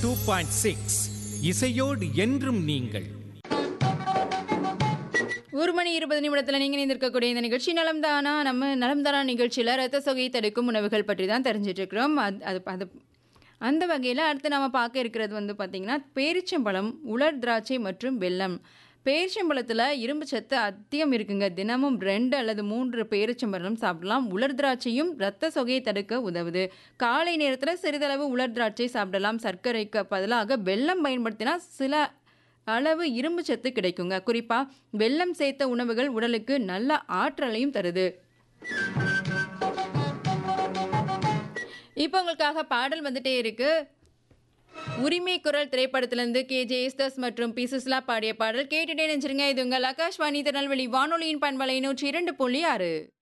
two point six இசையோடு என்றும் நீங்கள் ஒரு மணி இருபது நிமிடத்தில் நீங்கள் இணைந்திருக்கக்கூடிய இந்த நிகழ்ச்சி நலம்தானா நம்ம நலம்தானா நிகழ்ச்சியில் ரத்த சொகையை தடுக்கும் உணவுகள் பற்றி தான் தெரிஞ்சிட்டு இருக்கிறோம் அது அது அது அந்த வகையில் அடுத்து நம்ம பார்க்க இருக்கிறது வந்து பார்த்திங்கன்னா பேரிச்சம்பழம் உலர் திராட்சை மற்றும் வெல்லம் பேரிச்சம்பழத்தில் இரும்பு சத்து அதிகம் இருக்குங்க தினமும் ரெண்டு அல்லது மூன்று பேரிச்சம்பழம் சாப்பிடலாம் உலர் திராட்சையும் ரத்த சொகையை தடுக்க உதவுது காலை நேரத்தில் சிறிதளவு உலர் திராட்சை சாப்பிடலாம் சர்க்கரைக்கு பதிலாக வெல்லம் பயன்படுத்தினா சில அளவு இரும்பு சத்து கிடைக்குங்க குறிப்பா வெல்லம் சேர்த்த உணவுகள் உடலுக்கு நல்ல ஆற்றலையும் தருது இப்போ உங்களுக்காக பாடல் வந்துட்டே இருக்கு உரிமை குரல் திரைப்படத்திலிருந்து கே ஜே எஸ்தாஸ் மற்றும் பி சுஸ்லா பாடிய பாடல் கேட்டுட்டே நினைச்சிருங்க இது உங்கள் ஆகாஷ்வாணி திருநெல்வேலி வானொலியின் பண்பலை நூற்றி இரண்டு புள்ளி ஆறு